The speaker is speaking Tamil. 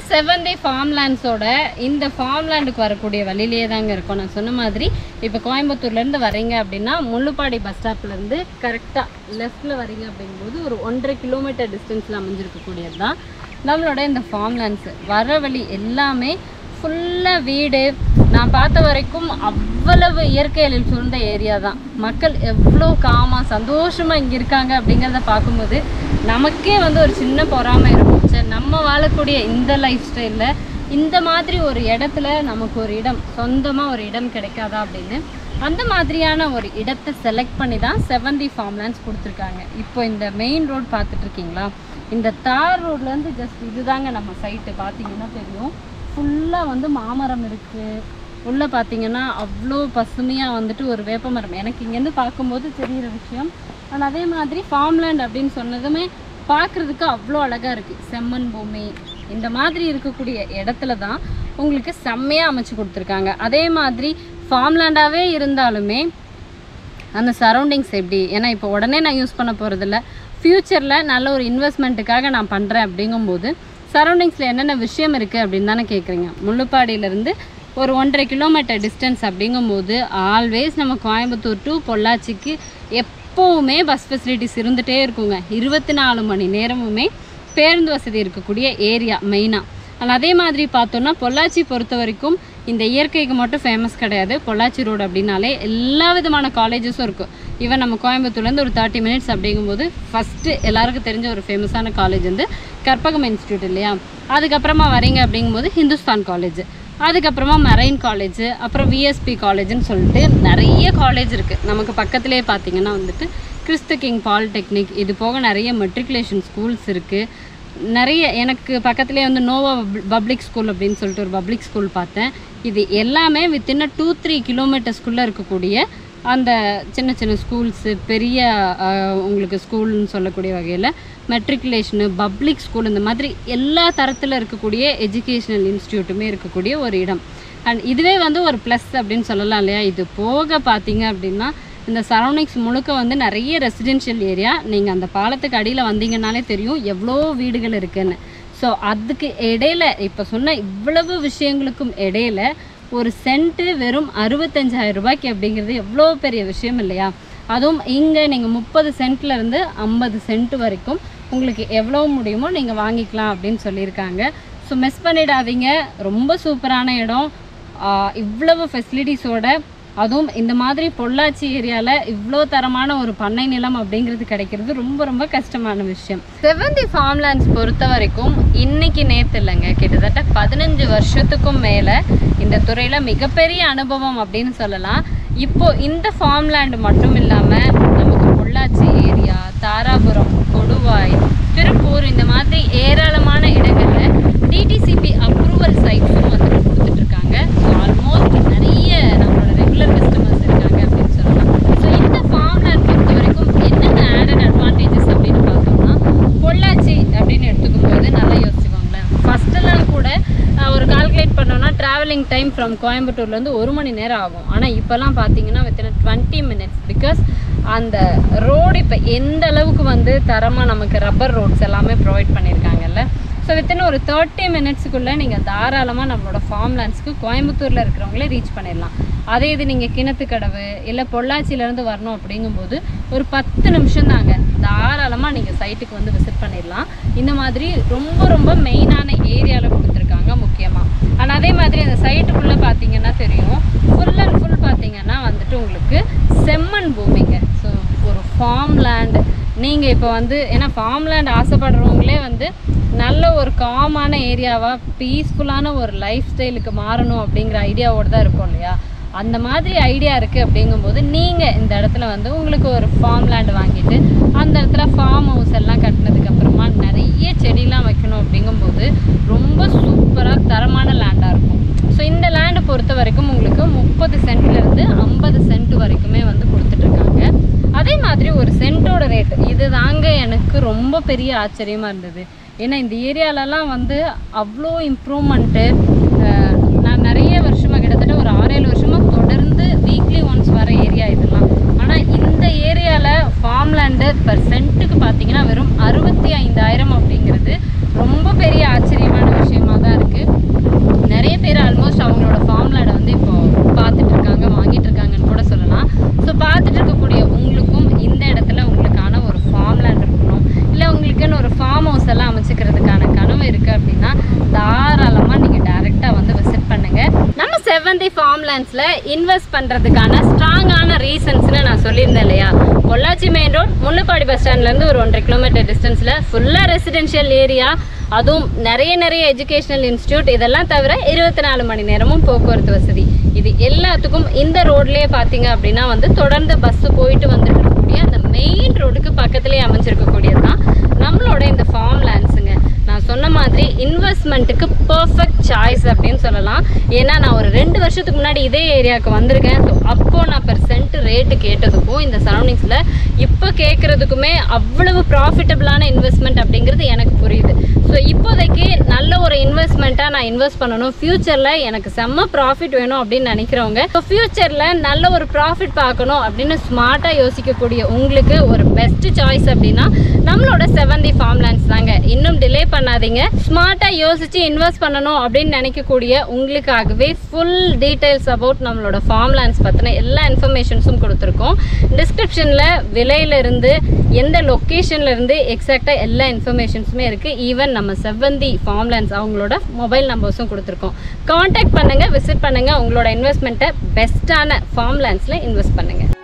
செவந்தி ஃபார்ம்லேண்ட்ஸோட இந்த ஃபார்ம்லேண்டுக்கு வரக்கூடிய வழியிலே தாங்க இருக்கும் நான் சொன்ன மாதிரி இப்போ கோயம்புத்தூர்லேருந்து வரீங்க அப்படின்னா முள்ளுப்பாடி பஸ் ஸ்டாப்லேருந்து கரெக்டாக லெஃப்ட்டில் வரீங்க அப்படிங்கும்போது ஒரு ஒன்றரை கிலோமீட்டர் டிஸ்டன்ஸில் அமைஞ்சிருக்கக்கூடியது தான் நம்மளோட இந்த ஃபார்ம்லேண்ட்ஸு வர வழி எல்லாமே ஃபுல்லாக வீடு நான் பார்த்த வரைக்கும் அவ்வளவு இயற்கை எழில் சூழ்ந்த ஏரியா தான் மக்கள் எவ்வளோ காமாக சந்தோஷமாக இங்கே இருக்காங்க அப்படிங்கிறத பார்க்கும்போது நமக்கே வந்து ஒரு சின்ன பொறாமை இருக்கும் சரி நம்ம வாழக்கூடிய இந்த லைஃப் ஸ்டைலில் இந்த மாதிரி ஒரு இடத்துல நமக்கு ஒரு இடம் சொந்தமாக ஒரு இடம் கிடைக்காதா அப்படின்னு அந்த மாதிரியான ஒரு இடத்தை செலக்ட் பண்ணி தான் செவந்தி ஃபார்ம்லேண்ட்ஸ் கொடுத்துருக்காங்க இப்போ இந்த மெயின் ரோட் பார்த்துட்டு இருக்கீங்களா இந்த தார் ரோட்லேருந்து ஜஸ்ட் இதுதாங்க நம்ம சைட்டு பார்த்தீங்கன்னா தெரியும் ஃபுல்லாக வந்து மாமரம் இருக்குது உள்ளே பார்த்தீங்கன்னா அவ்வளோ பசுமையாக வந்துட்டு ஒரு வேப்பமரம் எனக்கு இங்கேருந்து பார்க்கும்போது தெரிகிற விஷயம் ஆனால் அதே மாதிரி ஃபார்ம்லேண்ட் அப்படின்னு சொன்னதுமே பார்க்குறதுக்கு அவ்வளோ அழகாக இருக்குது செம்மண் பூமி இந்த மாதிரி இருக்கக்கூடிய இடத்துல தான் உங்களுக்கு செம்மையாக அமைச்சு கொடுத்துருக்காங்க அதே மாதிரி ஃபார்ம்லேண்டாகவே இருந்தாலுமே அந்த சரௌண்டிங்ஸ் எப்படி ஏன்னா இப்போ உடனே நான் யூஸ் பண்ண போகிறதில்ல ஃப்யூச்சரில் நல்ல ஒரு இன்வெஸ்ட்மெண்ட்டுக்காக நான் பண்ணுறேன் அப்படிங்கும்போது சரௌண்டிங்ஸில் என்னென்ன விஷயம் இருக்குது அப்படின்னு தானே கேட்குறீங்க முள்ளுப்பாடியிலேருந்து ஒரு ஒன்றரை கிலோமீட்டர் டிஸ்டன்ஸ் அப்படிங்கும்போது ஆல்வேஸ் நம்ம கோயம்புத்தூர் டு பொள்ளாச்சிக்கு எப்போவுமே பஸ் ஃபெசிலிட்டிஸ் இருந்துகிட்டே இருக்குங்க இருபத்தி நாலு மணி நேரமுமே பேருந்து வசதி இருக்கக்கூடிய ஏரியா மெயினாக ஆனால் அதே மாதிரி பார்த்தோன்னா பொள்ளாச்சி பொறுத்த வரைக்கும் இந்த இயற்கைக்கு மட்டும் ஃபேமஸ் கிடையாது பொள்ளாச்சி ரோடு அப்படின்னாலே எல்லா விதமான காலேஜஸும் இருக்கும் ஈவன் நம்ம கோயம்புத்தூர்லேருந்து ஒரு தேர்ட்டி மினிட்ஸ் அப்படிங்கும்போது ஃபஸ்ட்டு எல்லாருக்கும் தெரிஞ்ச ஒரு ஃபேமஸான காலேஜ் வந்து கற்பகம் இன்ஸ்டியூட் இல்லையா அதுக்கப்புறமா வரீங்க அப்படிங்கும்போது ஹிந்துஸ்தான் காலேஜ் அதுக்கப்புறமா மெரைன் காலேஜ் அப்புறம் விஎஸ்பி காலேஜ்னு சொல்லிட்டு நிறைய காலேஜ் இருக்குது நமக்கு பக்கத்துலேயே பார்த்தீங்கன்னா வந்துட்டு கிறிஸ்து கிங் பாலிடெக்னிக் இது போக நிறைய மெட்ரிகுலேஷன் ஸ்கூல்ஸ் இருக்குது நிறைய எனக்கு பக்கத்துலேயே வந்து நோவா பப்ளிக் ஸ்கூல் அப்படின்னு சொல்லிட்டு ஒரு பப்ளிக் ஸ்கூல் பார்த்தேன் இது எல்லாமே வித்தின் டூ த்ரீ கிலோமீட்டர்ஸ்குள்ளே இருக்கக்கூடிய அந்த சின்ன சின்ன ஸ்கூல்ஸு பெரிய அஹ், உங்களுக்கு ஸ்கூல்னு சொல்லக்கூடிய வகையில் மெட்ரிகுலேஷனு பப்ளிக் ஸ்கூல் இந்த மாதிரி எல்லா தரத்தில் இருக்கக்கூடிய எஜுகேஷ்னல் இன்ஸ்டியூட்டுமே இருக்கக்கூடிய ஒரு இடம் அண்ட் இதுவே வந்து ஒரு ப்ளஸ் அப்படின்னு சொல்லலாம் இல்லையா இது போக பார்த்தீங்க அப்படின்னா இந்த சரௌண்டிங்ஸ் முழுக்க வந்து நிறைய ரெசிடென்ஷியல் ஏரியா நீங்கள் அந்த பாலத்துக்கு அடியில் வந்தீங்கன்னாலே தெரியும் எவ்வளோ வீடுகள் இருக்குன்னு ஸோ அதுக்கு இடையில இப்போ சொன்ன இவ்வளவு விஷயங்களுக்கும் இடையில ஒரு சென்ட்டு வெறும் அறுபத்தஞ்சாயிரம் ரூபாய்க்கு அப்படிங்கிறது எவ்வளோ பெரிய விஷயம் இல்லையா அதுவும் இங்கே நீங்கள் முப்பது சென்ட்லேருந்து ஐம்பது சென்ட் வரைக்கும் உங்களுக்கு எவ்வளோ முடியுமோ நீங்கள் வாங்கிக்கலாம் அப்படின்னு சொல்லியிருக்காங்க ஸோ மிஸ் பண்ணிடாதீங்க ரொம்ப சூப்பரான இடம் ஆஹ் இவ்வளவு ஃபெசிலிட்டிஸோட அதுவும் இந்த மாதிரி பொள்ளாச்சி ஏரியாவில் இவ்வளோ தரமான ஒரு பண்ணை நிலம் அப்படிங்கிறது கிடைக்கிறது ரொம்ப ரொம்ப கஷ்டமான விஷயம் செவந்தி ஃபார்ம்லேண்ட்ஸ் பொறுத்த வரைக்கும் இன்னைக்கு நேற்று இல்லைங்க கிட்டத்தட்ட பதினஞ்சு வருஷத்துக்கும் மேலே இந்த துறையில் மிகப்பெரிய அனுபவம் அப்படின்னு சொல்லலாம் இப்போ இந்த ஃபார்ம்லேண்ட் மட்டும் இல்லாமல் நமக்கு பொள்ளாச்சி ஏரியா தாராபுரம் கொடுவாய் திருப்பூர் இந்த மாதிரி ஏராளமான இடங்களில் டிடிசிபி அப்ரூவல் சைட்ஸும் வந்து கொடுத்துட்டு இருக்காங்க ஸோ ஆல்மோஸ்ட் நிறைய நம்மளோட ரெகுலர் கஸ்டமர்ஸ் இருக்காங்க அப்படின்னு சொல்லலாம் ஸோ இந்த ஃபார்ம் லேண்ட் பொறுத்த வரைக்கும் என்னென்ன ஆடட் அட்வான்டேஜஸ் அப்படின்னு பார்த்தோம்னா பொள்ளாச்சி அப்படின்னு எடுத்துக்கும் போது நல்லா யோசிச்சுக்கோங்களேன் ஃபஸ்ட்டெல்லாம் கூட அஹ், ஒரு கால்குலேட் பண்ணோம்னா ட்ராவலிங் டைம் ஃப்ரம் கோயம்புத்தூர்லேருந்து ஒரு மணி நேரம் ஆகும் ஆனால் இப்போல்லாம் பார்த்தீங்கன்னா வித்தின் டுவெண்ட்டி மினிட்ஸ் பிகாஸ் அந்த ரோடு இப்போ எந்த அளவுக்கு வந்து தரமாக நமக்கு ரப்பர் ரோட்ஸ் எல்லாமே ப்ரொவைட் பண்ணியிருக்காங்கல்ல ஸோ வித்தின் ஒரு தேர்ட்டி மினிட்ஸுக்குள்ளே நீங்கள் தாராளமாக நம்மளோட ஃபார்ம்லேண்ட்ஸ்க்கு கோயம்புத்தூரில் இருக்கிறவங்களே ரீச் பண்ணிடலாம் அதே இது நீங்கள் கிணத்துக்கடவு இல்லை பொள்ளாச்சியிலேருந்து வரணும் அப்படிங்கும்போது ஒரு பத்து நிமிஷம் தாங்க தாராளமாக நீங்கள் சைட்டுக்கு வந்து விசிட் பண்ணிடலாம் இந்த மாதிரி ரொம்ப ரொம்ப மெயினான ஏரியாவில் கொடுத்துருக்காங்க முக்கியமாக ஆனால் அதே மாதிரி அந்த சைட்டுக்குள்ளே பார்த்தீங்கன்னா தெரியும் ஃபுல் அண்ட் ஃபுல் பார்த்தீங்கன்னா வந்துட்டு உங்களுக்கு செம்மண் பூமிங்க ஸோ ஒரு ஃபார்ம் லேண்ட் நீங்கள் இப்போ வந்து ஏன்னா ஃபார்ம் லேண்ட் ஆசைப்படுறவங்களே வந்து நல்ல ஒரு காமான ஏரியாவாக பீஸ்ஃபுல்லான ஒரு லைஃப் ஸ்டைலுக்கு மாறணும் அப்படிங்கிற ஐடியாவோடு தான் இருக்கும் இல்லையா அந்த மாதிரி ஐடியா இருக்குது அப்படிங்கும்போது நீங்கள் இந்த இடத்துல வந்து உங்களுக்கு ஒரு ஃபார்ம் லேண்ட் வாங்கிட்டு அந்த இடத்துல ஃபார்ம் ஹவுஸ் எல்லாம் கட்டினதுக்கு அப்புறமா நிறைய செடிலாம் வைக்கணும் அப்படிங்கும்போது ரொம்ப சூப்பராக தரமான லேண்டாக இருக்கும் ஸோ இந்த லேண்டை பொறுத்த வரைக்கும் உங்களுக்கு முப்பது சென்ட்லேருந்து ஐம்பது சென்ட் வரைக்குமே வந்து கொடுத்துட்ருக்காங்க அதே மாதிரி ஒரு சென்ட்டோட ரேட் இது தாங்க எனக்கு ரொம்ப பெரிய ஆச்சரியமாக இருந்தது ஏன்னா இந்த ஏரியாலலாம் வந்து அவ்வளோ இம்ப்ரூவ்மெண்ட்டு நான் நிறைய வருஷமாக கிட்டத்தட்ட ஒரு ஆறு ஏழு வருஷமாக தொடர்ந்து வீக்லி ஒன்ஸ் வர ஏரியா இதெல்லாம் ஆனால் இந்த ஏரியாவில் ஃபார்ம் லேண்டு பர் சென்ட்டுக்கு பார்த்தீங்கன்னா வெறும் அறுபத்தி ஐந்தாயிரம் அப்படிங்கிறது ரொம்ப பெரிய ஆச்சரியமான விஷயமா தான் இருக்குது ஃபார்ம் லேண்ட்ஸில் இன்வெஸ்ட் பண்ணுறதுக்கான ஸ்ட்ராங்கான ரீசன்ஸ்னு நான் சொல்லியிருந்தேன் இல்லையா Pollachi main road Mullupadi bus ஸ்டாண்ட்லேருந்து ஒரு ஒன்றரை கிலோமீட்டர் டிஸ்டன்ஸில் ஃபுல்லாக ரெசிடென்ஷியல் ஏரியா அதுவும் நிறைய நிறைய எஜுகேஷனல் இன்ஸ்டியூட் இதெல்லாம் தவிர இருபத்தி நாலு மணி நேரமும் போக்குவரத்து வசதி இது எல்லாத்துக்கும் இந்த ரோட்லேயே பார்த்தீங்க அப்படின்னா வந்து தொடர்ந்து பஸ்ஸு போயிட்டு வந்துட்டு இருக்கக்கூடிய அந்த மெயின் ரோடுக்கு பக்கத்துலேயே அமைஞ்சிருக்கக்கூடியது தான் நம்மளோட இந்த ஃபார்ம் லேண்ட்ஸுங்க நான் சொன்ன மாதிரி இன்வெஸ்ட்மெண்ட்டுக்கு பர்ஃபெக்ட் சாய்ஸ் அப்படின்னு சொல்லலாம் ஏன்னா நான் ஒரு ரெண்டு வருஷத்துக்கு முன்னாடி இதே ஏரியாவுக்கு வந்திருக்கேன் ஸோ அப்போ நான் பெர் சென்ட் ரேட்டு கேட்டதுக்கும் இந்த சரௌண்டிங்ஸில் இப்போ கேட்குறதுக்குமே அவ்வளவு ப்ராஃபிட்டபிளான இன்வெஸ்ட்மெண்ட் அப்படிங்கிறது எனக்கு புரியுது ஸோ இப்போதைக்கு நல்ல ஒரு இன்வெஸ்ட்மெண்ட்டாக நான் இன்வெஸ்ட் பண்ணணும் ஃப்யூச்சரில் எனக்கு செம்ம ப்ராஃபிட் வேணும் அப்படின்னு நினைக்கிறவங்க ஸோ ஃப்யூச்சரில் நல்ல ஒரு ப்ராஃபிட் பார்க்கணும் அப்படின்னு ஸ்மார்ட்டாக யோசிக்கக்கூடிய உங்களுக்கு ஒரு பெஸ்ட் சாய்ஸ் அப்படின்னா நம்மளோட செவந்தி ஃபார்ம் லேண்ட்ஸ் தாங்க இன்னும் டிலே பண்ணாதீங்க ஸ்மார்ட்டாக யோசிச்சு இன்வெஸ்ட் பண்ணணும் அப்படின்னு நினைக்கக்கூடிய உங்களுக்காகவே ஃபுல் டீட்டெயில்ஸ் அபவுட் நம்மளோட ஃபார்ம் லேண்ட்ஸ் பற்றின எல்லா இன்ஃபர்மேஷன்ஸும் கொடுத்துருக்கோம் டிஸ்கிரிப்ஷனில் விலையிலிருந்து எந்த லொக்கேஷன்ல இருந்து எக்ஸாக்டாக எல்லா இன்ஃபர்மேஷன்ஸுமே இருக்குது ஈவன் நம்ம செவ்வந்தி ஃபார்ம் லேண்ட்ஸ் அவங்களோட மொபைல் நம்பர்ஸும் கொடுத்துருக்கோம் காண்டாக்ட் பண்ணுங்கள் விசிட் பண்ணுங்கள் உங்களோட இன்வெஸ்ட்மெண்ட்டை பெஸ்ட்டான ஃபார்ம் லேண்ட்ஸில் இன்வெஸ்ட் பண்ணுங்கள்